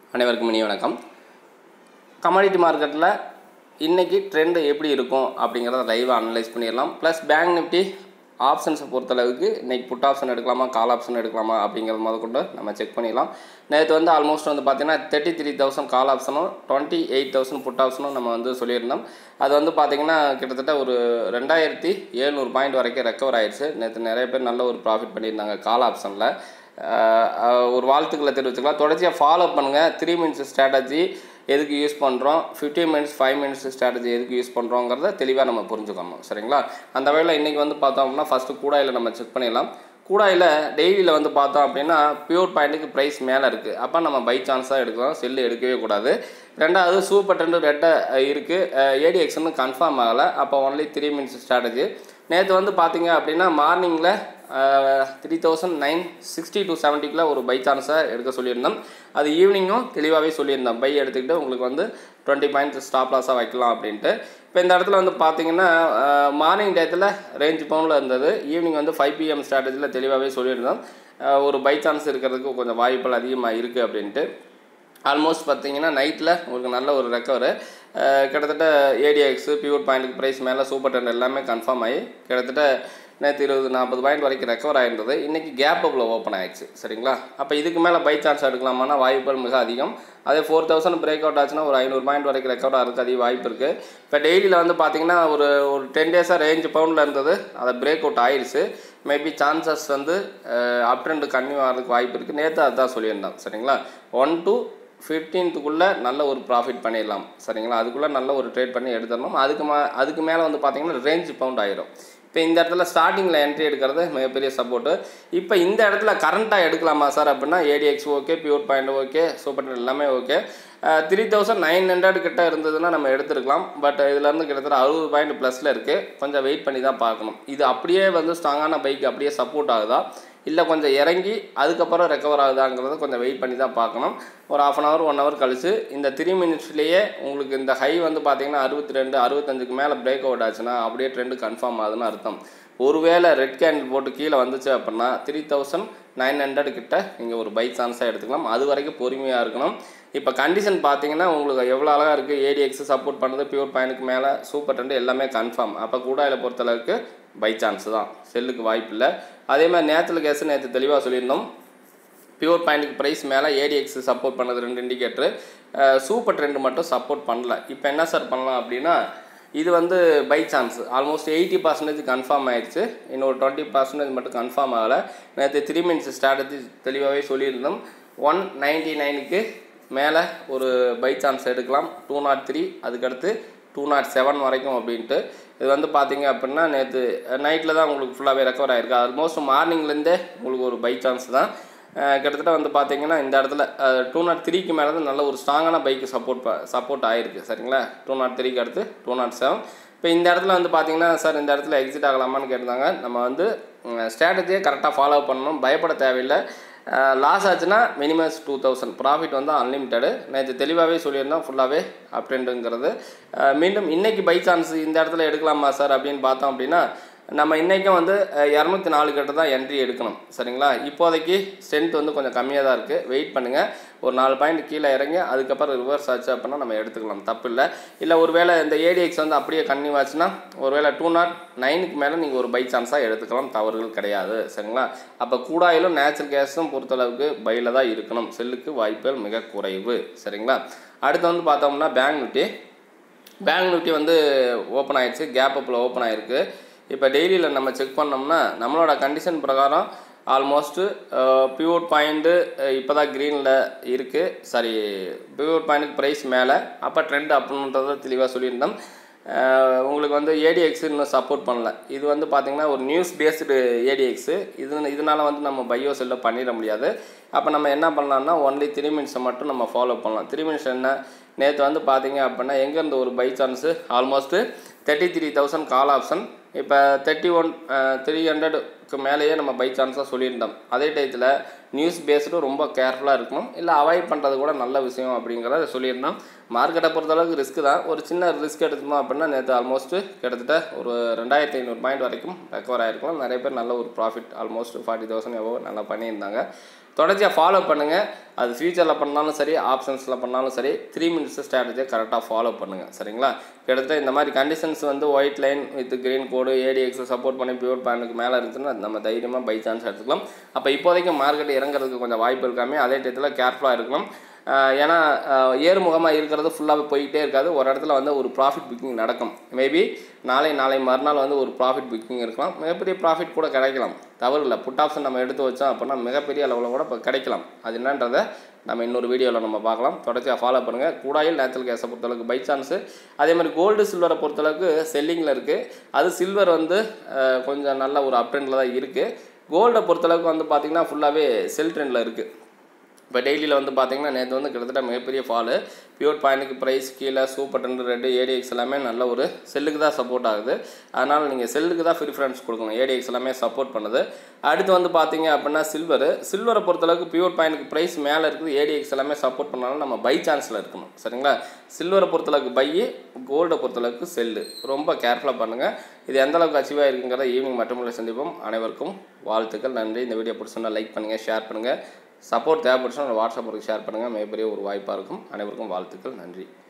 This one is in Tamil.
அனைவருக்கும் இனிய வணக்கம் கமாடிட்டி மார்க்கெட்டில் இன்றைக்கி ட்ரெண்டு எப்படி இருக்கும் அப்படிங்கிறத லைவாக அனலைஸ் பண்ணிடலாம் ப்ளஸ் பேங்க் நிஃப்டி ஆப்ஷன்ஸை பொறுத்தளவுக்கு இன்றைக்கி புட் ஆப்ஷன் எடுக்கலாமா கால் ஆப்ஷன் எடுக்கலாமா அப்படிங்கிறது முத கொண்டு நம்ம செக் பண்ணிடலாம் நேற்று வந்து ஆல்மோஸ்ட் வந்து பார்த்தீங்கன்னா தேர்ட்டி த்ரீ தௌசண்ட் கால் ஆப்ஷனும் டுவெண்ட்டி எயிட் தௌசண்ட் புட் ஆப்ஷனும் நம்ம வந்து சொல்லியிருந்தோம் அது வந்து பார்த்திங்கன்னா கிட்டத்தட்ட ஒரு ரெண்டாயிரத்தி எழுநூறு பாயிண்ட் வரைக்கும் ரெக்கவர் ஆயிடுச்சு நேற்று நிறைய பேர் நல்ல ஒரு ப்ராஃபிட் பண்ணியிருந்தாங்க கால் ஆப்ஷனில் ஒரு வாழ்த்துக்களை தெரிவிச்சுக்கலாம் தொடர்ச்சியாக ஃபாலோ பண்ணுங்கள் த்ரீ மினிட்ஸ் ஸ்ட்ராட்டஜி எதுக்கு யூஸ் பண்ணுறோம் fifteen minutes five minutes strategy எதுக்கு யூஸ் பண்ணுறோங்கிறத தெளிவாக நம்ம புரிஞ்சுக்கணும் சரிங்களா அந்த வகையில் இன்றைக்கி வந்து பார்த்தோம் அப்படின்னா ஃபஸ்ட்டு கூடாயில் நம்ம செக் பண்ணிடலாம் கூடாயில் டெய்லியில் வந்து பார்த்தோம் அப்படின்னா பியூர் பாயிண்ட்டுக்கு ப்ரைஸ் மேலே இருக்குது அப்போ நம்ம பை சான்ஸாக எடுக்கலாம் செல்லு எடுக்கவே கூடாது ரெண்டாவது சூப்பர் டெண்டு ரெட்டாக இருக்குது ஏடிஎக்ஸ்னு கன்ஃபார்ம் ஆகலை அப்போ ஒன்லி த்ரீ மினிட்ஸ் ஸ்ட்ராட்டஜி நேற்று வந்து பார்த்தீங்க அப்படின்னா மார்னிங்கில் three thousand nine sixty to செவன்ட்டிக்குள்ள ஒரு பை சான்ஸை எடுக்க சொல்லியிருந்தோம் அது ஈவினிங்கும் தெளிவாகவே சொல்லியிருந்தோம் பை எடுத்துக்கிட்டு உங்களுக்கு வந்து டுவெண்ட்டி பாயிண்ட்ஸ் ஸ்டாப் லாஸாக வைக்கலாம் அப்படின்ட்டு இப்போ இந்த இடத்துல வந்து பார்த்தீங்கன்னா மார்னிங் டயத்தில் ரேஞ்ச் பவுனில் இருந்தது ஈவினிங் வந்து ஃபைவ் பிஎம் ஸ்ட்ராட்டஜியில் தெளிவாகவே சொல்லியிருந்தோம் ஒரு பை சான்ஸ் இருக்கிறதுக்கு கொஞ்சம் வாய்ப்புகள் அதிகமாக இருக்குது அப்படின்ட்டு ஆல்மோஸ்ட் பார்த்தீங்கன்னா நைட்டில் உங்களுக்கு நல்ல ஒரு ரெக்கவர் கிட்டத்தட்ட ஏடிஎக்ஸு பியூர் பாயிண்ட்டுக்கு ப்ரைஸ் மேலே சூப்பர் டென் எல்லாமே கன்ஃபார்ம் ஆகி கிட்டத்தட்ட நேற்று இருபது நாற்பது பாயிண்ட் வரைக்கும் ரெக்கவர் ஆகிருந்தது இன்றைக்கி கேப் அப்பில் ஓப்பன் ஆயிடுச்சு சரிங்களா அப்போ இதுக்கு மேலே பை சான்ஸ் எடுக்கலாமான்னா வாய்ப்புகள் மிக அதிகம் அதே ஃபோர் தௌசண்ட் பிரேக் அவுட் ஆச்சுன்னா ஒரு ஐநூறு பாயிண்ட் வரைக்கும் ரெக்கவர் ஆகிறதுக்கு அதிக வாய்ப்பு இருக்குது இப்போ டெய்லியில் வந்து பார்த்திங்கன்னா ஒரு ஒரு டென் டேஸாக ரேஞ்ச் பவுண்டில் இருந்தது அதை பிரேக் அவுட் ஆயிடுச்சு மேபி சான்சஸ் வந்து அப் ட்ரெண்டு கன்யூ ஆகிறதுக்கு வாய்ப்பு இருக்குது நேற்று அதுதான் சொல்லியிருந்தோம் சரிங்களா ஒன் டூ ஃபிஃப்டீன்த்துக்குள்ளே நல்ல ஒரு ப்ராஃபிட் பண்ணிடலாம் சரிங்களா அதுக்குள்ளே நல்ல ஒரு ட்ரேட் பண்ணி எடுத்துடணும் அதுக்கு மே அதுக்கு மேலே வந்து பார்த்திங்கன்னா ரேஞ்ச் பவுண்ட் ஆயிரும் இப்போ இந்த இடத்துல ஸ்டார்டிங்கில் என்ட்ரி எடுக்கிறது மிகப்பெரிய சப்போர்ட்டு இப்போ இந்த இடத்துல கரண்ட்டாக எடுக்கலாமா சார் அப்படின்னா ADX okay pure point okay super எல்லாமே okay three thousand nine hundred கிட்ட இருந்ததுன்னா நம்ம எடுத்துருக்கலாம் பட் இதுலேருந்து கிட்டத்தட்ட அறுபது பாயிண்ட் ப்ளஸில் இருக்குது கொஞ்சம் வெயிட் பண்ணி தான் பார்க்கணும் இது அப்படியே வந்து ஸ்ட்ராங்கான பைக் அப்படியே சப்போர்ட் ஆகுதா இல்லை கொஞ்சம் இறங்கி அதுக்கப்புறம் ரெக்கவர் ஆகுதாங்கிறத கொஞ்சம் வெயிட் பண்ணி தான் பார்க்கணும் ஒரு half an hour one hour கழிச்சு இந்த த்ரீ மினிட்ஸ்லேயே உங்களுக்கு இந்த ஹை வந்து பார்த்தீங்கன்னா அறுபத்தி ரெண்டு அறுபத்தஞ்சுக்கு மேலே பிரேக் அவுட் ஆச்சுன்னா அப்படியே ட்ரெண்டு கன்ஃபார்ம் ஆகுதுன்னு அர்த்தம் ஒருவேளை ரெட் கேண்டில் போட்டு கீழே வந்துச்சு அப்படின்னா த்ரீ தௌசண்ட் நைன் ஹண்ட்ரட் கிட்ட நீங்கள் ஒரு பை சான்ஸாக எடுத்துக்கலாம் அது வரைக்கும் பொறுமையாக இருக்கணும் இப்போ கண்டிஷன் பார்த்தீங்கன்னா உங்களுக்கு எவ்வளோ அழகாக இருக்குது ஏடிஎக்ஸ் சப்போர்ட் பண்ணுறது பியூர் பாயிண்ட்டுக்கு மேலே சூப்பர் டெண்டு எல்லாமே கன்ஃபார்ம் அப்போ கூடாயில் பொறுத்தளவுக்கு பை சான்ஸ் தான் செல்லுக்கு வாய்ப்பு இல்லை அதே மாதிரி நேற்றுல கேஸ் நேற்று தெளிவாக சொல்லியிருந்தோம் பியூர் பாயிண்ட்டுக்கு ப்ரைஸ் மேலே ஏடிஎக்ஸ் சப்போர்ட் பண்ணது ரெண்டு இண்டிகேட்டரு சூப்பர் ட்ரெண்டு மட்டும் சப்போர்ட் பண்ணல இப்போ என்ன சார் பண்ணலாம் அப்படின்னா இது வந்து buy chance almost eighty percentage confirm ஆயிடுச்சு இன்னொரு டுவெண்ட்டி பர்சன்டேஜ் மட்டும் கன்ஃபார்ம் ஆகலை நேற்று த்ரீ மினிட்ஸ் ஸ்ட்ராட்டஜி தெளிவாகவே சொல்லியிருந்தோம் ஒன் நைன்ட்டி நைனுக்கு மேலே ஒரு பை சான்ஸ் எடுக்கலாம் டூ நாட் த்ரீ அதுக்கடுத்து டூ நாட் செவன் வரைக்கும் அப்படின்ட்டு இது வந்து பார்த்தீங்க அப்படின்னா நேற்று நைட்டில் தான் உங்களுக்கு ஃபுல்லாகவே ரெக்கவர் ஆகிருக்கு ஆல்மோஸ்ட் மார்னிங்லேருந்தே உங்களுக்கு ஒரு பை சான்ஸ் தான் கிட்டத்தட்ட வந்து பார்த்தீங்கன்னா இந்த இடத்துல டூ நாட் த்ரீக்கு மேலே தான் நல்ல ஒரு ஸ்ட்ராங்கான பைக்கு சப்போர்ட் சப்போர்ட் ஆகிருக்கு சரிங்களா டூ நாட் த்ரீக்கு அடுத்து டூ நாட் செவன் இப்போ இந்த இடத்துல வந்து பார்த்தீங்கன்னா சார் இந்த இடத்துல எக்ஸிட் ஆகலாமான்னு கேட்டிருந்தாங்க நம்ம வந்து ஸ்ட்ராட்டஜியை கரெக்டாக ஃபாலோ பண்ணணும் பயப்பட தேவையில்லை லாஸ் ஆச்சுன்னா மினிமம் டூ தௌசண்ட் ப்ராஃபிட் வந்து அன்லிமிட்டடு நேற்று தெளிவாகவே சொல்லியிருந்தோம் ஃபுல்லாகவே அப்டெண்டுங்கிறது மீண்டும் இன்றைக்கி பை சான்ஸ் இந்த இடத்துல எடுக்கலாமா சார் அப்படின்னு பார்த்தோம் அப்படின்னா நம்ம இன்றைக்கும் வந்து இரநூத்தி நாலு கிட்ட தான் என்ட்ரி எடுக்கணும் சரிங்களா இப்போதைக்கு ஸ்ட்ரென்த் வந்து கொஞ்சம் கம்மியாக தான் இருக்குது வெயிட் பண்ணுங்கள் ஒரு நாலு பாயிண்ட் கீழே இறங்கி அதுக்கப்புறம் ரிவர்ஸ் ஆச்சு அப்படின்னா நம்ம எடுத்துக்கலாம் தப்பு இல்லை இல்லை ஒரு வேளை இந்த ஏடிஎக்ஸ் வந்து அப்படியே கன்னியூ ஆச்சுன்னா ஒரு வேளை டூ நாட் நைனுக்கு மேலே நீங்கள் ஒரு பை சான்ஸாக எடுத்துக்கலாம் தவறுகள் கிடையாது சரிங்களா அப்போ கூடாயிலும் நேச்சுரல் கேஸும் பொறுத்தளவுக்கு பையில் தான் இருக்கணும் செல்லுக்கு வாய்ப்புகள் மிக குறைவு சரிங்களா அடுத்து வந்து பார்த்தோம்னா பேங்க் நிஃப்டி பேங்க் நிஃப்டி வந்து ஓப்பன் ஆகிடுச்சு கேப் அப்பில் ஓப்பன் ஆகிருக்கு இப்போ டெய்லியில் நம்ம செக் பண்ணோம்னா நம்மளோட கண்டிஷன் பிரகாரம் ஆல்மோஸ்ட்டு பியூர் பாயிண்ட்டு இப்போ தான் க்ரீனில் இருக்குது சாரி பியூர் பாயிண்ட்டுக்கு ப்ரைஸ் மேலே அப்போ ட்ரெண்ட் அப்படின்றத தெளிவாக சொல்லியிருந்தோம் உங்களுக்கு வந்து ஏடிஎக்ஸ் இன்னும் சப்போர்ட் பண்ணல இது வந்து பார்த்திங்கன்னா ஒரு நியூஸ் பேஸ்டு ஏடிஎக்ஸு இது இதனால் வந்து நம்ம பையோ செல்ல பண்ணிட முடியாது அப்போ நம்ம என்ன பண்ணலாம்னா ஒன்லி த்ரீ மினிட்ஸை மட்டும் நம்ம ஃபாலோ பண்ணலாம் த்ரீ மினிட்ஸ் என்ன நேற்று வந்து பார்த்தீங்க அப்படின்னா எங்கேருந்து ஒரு buy chance almost thirty three thousand call option இப்போ தேர்ட்டி ஒன் த்ரீ ஹண்ட்ரடுக்கு மேலேயே நம்ம பை சான்ஸாக சொல்லியிருந்தோம் அதே டயத்தில் நியூஸ் பேஸ்டு ரொம்ப கேர்ஃபுல்லாக இருக்கணும் இல்லை அவாய்ட் பண்ணுறது கூட நல்ல விஷயம் அப்படிங்கிறத சொல்லியிருந்தோம் மார்க்கெட்டை பொறுத்தளவுக்கு ரிஸ்க் தான் ஒரு சின்ன ரிஸ்க் எடுத்தோம் அப்படின்னா நேற்று ஆல்மோஸ்ட்டு கிட்டத்தட்ட ஒரு ரெண்டாயிரத்தி ஐநூறு பாயிண்ட் வரைக்கும் ரெக்கவர் ஆகிருக்கும் நிறைய பேர் நல்ல ஒரு ப்ராஃபிட் ஆல்மோஸ்ட் ஃபார்ட்டி தௌசண்ட் எவ்வளோ நல்லா பண்ணியிருந்தாங்க தொடர்ச்சியாக ஃபாலோ பண்ணுங்கள் அது ஃபியூச்சரில் பண்ணாலும் சரி ஆப்ஷன்ஸில் பண்ணாலும் சரி த்ரீ மினிட்ஸ் ஸ்ட்ராட்டஜியை கரெக்டாக ஃபாலோ பண்ணுங்கள் சரிங்களா கிட்டத்தட்ட இந்த மாதிரி கண்டிஷன்ஸ் வந்து ஒயிட் லைன் வித் கிரீன் கோடு ஏடிஎக்ஸ் சப்போர்ட் பண்ணி பியூர் பேனுக்கு மேலே இருந்துச்சுன்னா நம்ம தைரியமாக பை சான்ஸ் எடுத்துக்கலாம் அப்போ இப்போதைக்கு மார்க்கெட் இறங்குறதுக்கு கொஞ்சம் வாய்ப்பு இருக்காமே அதே டயத்தில் கேர்ஃபுல்லாக இருக்கணும் ஆஹ் ஏன்னா ஆஹ் ஏறுமுகமாக இருக்கிறது ஃபுல்லாக போயிட்டே இருக்காது ஒரு இடத்துல வந்து ஒரு ப்ராஃபிட் புக்கிங் நடக்கும் மேபி நாளை நாளை மறுநாள் வந்து ஒரு ப்ராஃபிட் புக்கிங் இருக்கலாம் மிகப்பெரிய ப்ராஃபிட் கூட கிடைக்கலாம் தவறு இல்லை புட் ஆப்ஷன் நம்ம எடுத்து வச்சோம் அப்படின்னா மிகப்பெரிய அளவில் கூட இப்போ கிடைக்கலாம் அது என்னன்றதை நம்ம இன்னொரு வீடியோவில் நம்ம பார்க்கலாம் தொடர்ச்சியாக ஃபாலோ பண்ணுங்கள் கூடாயில் நேச்சுரல் கேஸை பொறுத்தளவுக்கு பை சான்ஸு அதே மாதிரி கோல்டு சில்வரை பொறுத்தளவுக்கு செல்லிங்கில் இருக்குது அது சில்வர் வந்து ஆஹ் கொஞ்சம் நல்ல ஒரு அப் ட்ரெண்டில் தான் இருக்குது கோல்டை பொறுத்தளவுக்கு வந்து பார்த்திங்கன்னா ஃபுல்லாகவே செல் ட்ரெண்டில் இருக்குது இப்போ டெய்லியில் வந்து பார்த்தீங்கன்னா நேற்று வந்து கிட்டத்தட்ட மிகப்பெரிய ஃபாலு பியூர் பாயிண்ட்டுக்கு ப்ரைஸ் கீழே சூப்பர் டென் ரெண்டு ஏடிஎக்ஸ் எல்லாமே நல்ல ஒரு செல்லுக்கு தான் சப்போர்ட் ஆகுது அதனால் நீங்கள் செல்லுக்கு தான் ப்ரிஃபரன்ஸ் கொடுக்கணும் ஏடிஎக்ஸ் எல்லாமே சப்போர்ட் பண்ணுது அடுத்து வந்து பார்த்தீங்க அப்படின்னா சில்வர் சில்வரை பொறுத்தளவுக்கு பியூர் பாயிண்ட்டுக்கு ப்ரைஸ் மேலே இருக்குது ஏடிஎக்ஸ் எல்லாமே சப்போர்ட் பண்ணாலும் நம்ம பை சான்ஸில் இருக்கணும் சரிங்களா சில்வரை பொறுத்தளவுக்கு பை கோல்டை பொறுத்தளவுக்கு செல்லு ரொம்ப கேர்ஃபுல்லாக பண்ணுங்கள் இது எந்த அளவுக்கு அச்சீவ் ஆகிருக்குங்கிறத ஈவினிங் மட்டுமில்லை சந்திப்போம் அனைவருக்கும் வாழ்த்துக்கள் நன்றி இந்த வீடியோ பிடிச்சிருந்தா லைக் பண்ணுங்கள் ஷேர் பண்ணுங்கள் சப்போர்ட் தேவைப்படுச்சுன்னா வாட்ஸ்அப் ஷேர் பண்ணுங்கள் மிகப்பெரிய ஒரு வாய்ப்பாக இருக்கும் அனைவருக்கும் வாழ்த்துக்கள் நன்றி